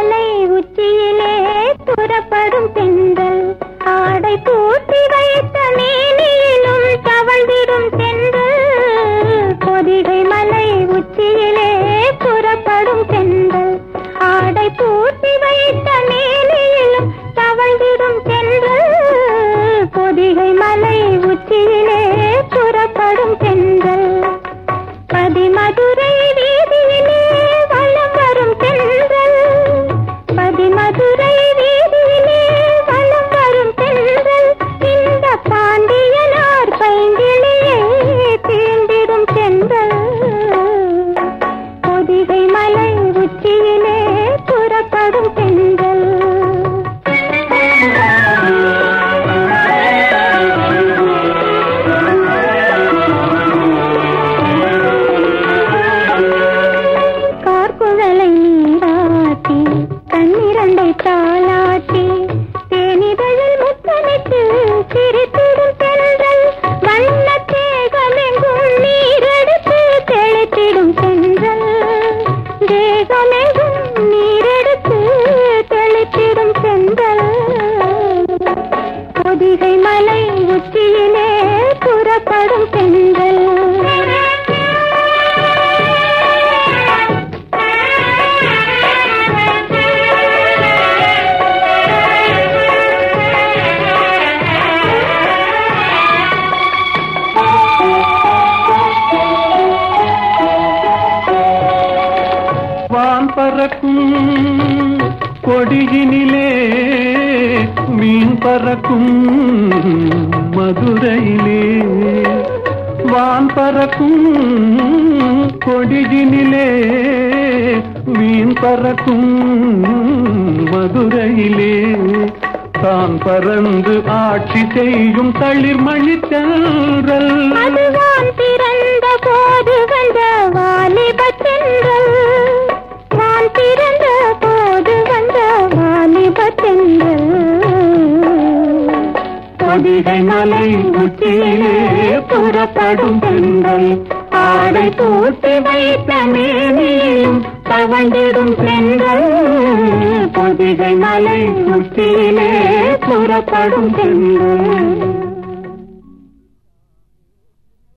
மலை உச்சியிலே புறப்படும் தென்றல் ஆடை பூட்டி வைத்த மேனியிலும் தவழ்ந்திடும் தென்றல் பொதிகை மலை உச்சியிலே புறப்படும் தென்றல் ஆடை பூட்டி வைத்த மேனியிலும் தவழ்ந்திடும் தென்றல் பொதிகை மலை உச்சியிலே புறப்படும் தென்றல் பதிமதுரை வீதியிலே வலம் வரும் தென்றல் பதிமதுரை வீதியிலே வலம் வரும் தென்றல் இந்த பாண்டியனார் பைங்கிளியே தீண்டிடும் தென்றல் பொதிகை மலை உச்சியிலே புறப்படும் தென்றல் கார்குழலை நீராட்டி கண்ணிரண்டை தாளாட்டி தேனிதழில் முத்தமிட்டு சிரித்திடும் தென்றல் வண்ண தேகமெங்கும் நீரெடுத்து தெளித்திடும் தென்றல் தேகமெங்கும் நீரெடுத்து தெளித்திடும் தென்றல் பொதிகை மலை உச்சியிலே புறப்படும் தென்றல் வான் பறக்கும் கொடியினிலே மீன் பறக்கும் மதுரையிலே வான் பறக்கும் கொடியினிலே மீன் பறக்கும் மதுரையிலே தான் பறந்து ஆட்சி செய்யும் தளிர்மணி சென்றல் அதுவான் பிறந்த போது வந்த வாலிப தென்றல் வான் பிறந்த போது வந்த வாலிப தென்றல் பொதிகை மலை உச்சியிலே புறப்படும் பெண்கள் ஆடை பூட்டி வைத்த மேனியும் தவழ்ந்திடும் பெண்கள் பொதிகை மலை உச்சியிலே புறப்படும் பெண்கள்